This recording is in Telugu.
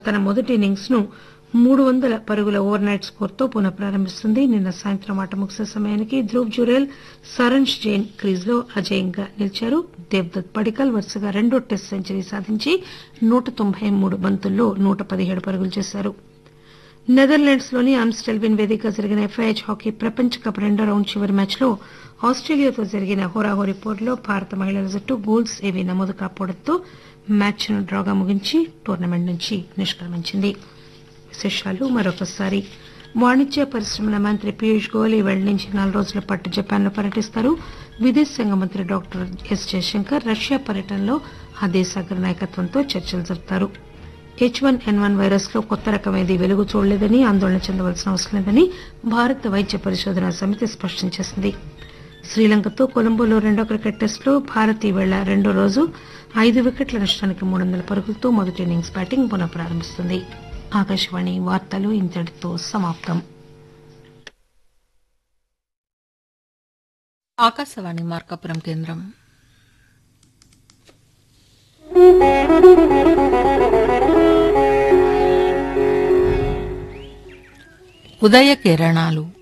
తన మొదటి ఇన్నింగ్స్ ను మూడు వందల పరుగుల ఓవర్ నైట్ స్కోరుతో పునః ప్రారంభిస్తుంది నిన్న సాయంత్రం ఆట ముగిసే సమయానికి ధ్రువ్ జురేల్ సరంజ్ జైన్ క్రీజులో అజేయంగా నిలిచారు దేవ్దత్ పడికల్ వరుసగా రెండో టెస్ట్ సెంచరీ సాధించి నూట తొంభై మూడు బంతుల్లో నూట పదిహేడు పరుగులు చేశారు నెదర్లాండ్స్ లోని ఆమ్స్టెల్విన్ వేదికగా జరిగిన ఎఫ్ఐహెచ్ హాకీ ప్రపంచ కప్ రెండో రౌండ్ చివరి మ్యాచ్లో ఆస్టేలియాతో జరిగిన హోరాహోరీ పోరులో భారత మహిళల జట్టు గోల్స్ ఏవీ నమోదు కాకపోవడంతో మ్యాచ్ను డ్రాగా ముగించి టోర్నమెంట్ నుంచి నిష్క్రమించింది విశేషాలు మరొకసారి వాణిజ్య పరిశ్రమల మంత్రి పీయూష్ గోయల్ ఈ వేళ నుంచి నాలుగు రోజుల పాటు జపాన్ లో పర్యటిస్తారు విదేశాంగ మంత్రి డాక్టర్ ఎస్ జయశంకర్ రష్యా పర్యటనలో ఆ దేశ అగ్ర నాయకత్వంతో చర్చలు జరుపుతారు H one N one virus లో కొత్త రకం ఏదీ వెలుగు చూడలేదని ఆందోళన చెందవలసిన అవసరం లేదని భారత వైద్య పరిశోధన సమితి స్పష్టం చేసింది శ్రీలంకతో కొలంబోలో రెండో క్రికెట్ టెస్టులో భారత్ ఈవేళ రెండో రోజు ఐదు వికెట్ల నష్టానికి మూడు వందల పరుగులతో మొదటి ఇన్నింగ్స్ బ్యాటింగ్ పునః ప్రారంభిస్తుంది ఆకాశవాణి వార్తలు ఇంతటితో సమాప్తం ఆకాశవాణి మార్కాపురం కేంద్రం ఉదయ కిరణాలు